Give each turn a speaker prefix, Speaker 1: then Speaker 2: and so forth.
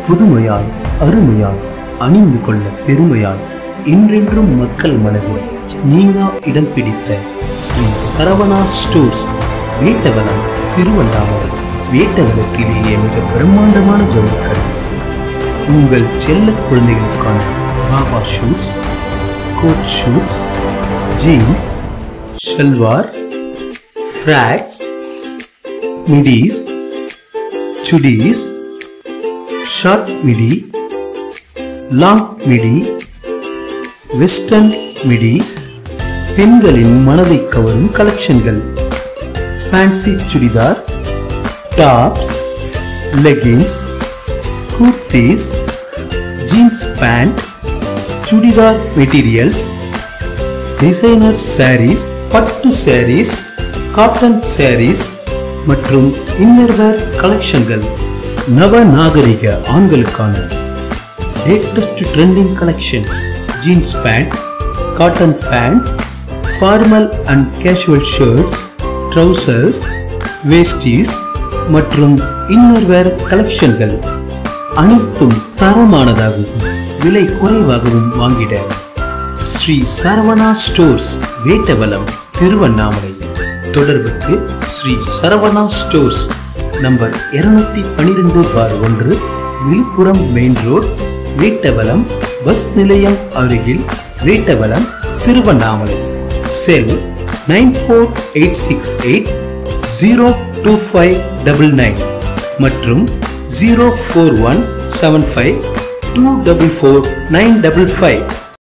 Speaker 1: புதுமையாய் அருமையாய் அணிந்து கொள்ள பெருமையாய் என்றென்றும் மக்கள் மனதில் நீங்கா இடம் பிடித்த ஸ்ரீ சரவணா ஸ்டோர்ஸ் வேட்டவனம் திருவண்ணாமலை வேட்டவனத்திலேயே மிக பிரம்மாண்டமான ஜவுளிக்கடை உங்கள் செல்ல குழந்தைகளுக்கான baba suits coat suits jeans salwar frocks midis chudis short midi long midi western midi பெண்களின் மனதை கவரும் கலெக்ஷன்கள் fancy churidar tops leggings kurtis jeans pant churidar materials designer saris பட்டு சாரீஸ் காட்டன் சாரீஸ் மற்றும் இன்னர்வேர் கலெக்ஷன்கள் நவ நாகரிக ஆண்களுக்கான latest trending collections jeans pant cotton pants formal and casual shirts trousers veshtis மற்றும் இன்னர்வேர் கலெக்ஷன்கள் அனைத்தும் தரமானதாகவும் விலை குறைவாகவும் வாங்கிட ஸ்ரீ சரவணா ஸ்டோர்ஸ் வேட்டவலம் திருவண்ணாமலை தொடர்புக்கு ஸ்ரீ சரவணா ஸ்டோர்ஸ் நம்பர் இருநூத்தி பனிரெண்டு பார் ஒன்று Villupuram main road Vettavalam bus நிலையம் அருகில் Vettavalam Tiruvannamalai cell nine four eight six eight zero two five double nine மற்றும் zero four one seven five two double four nine double five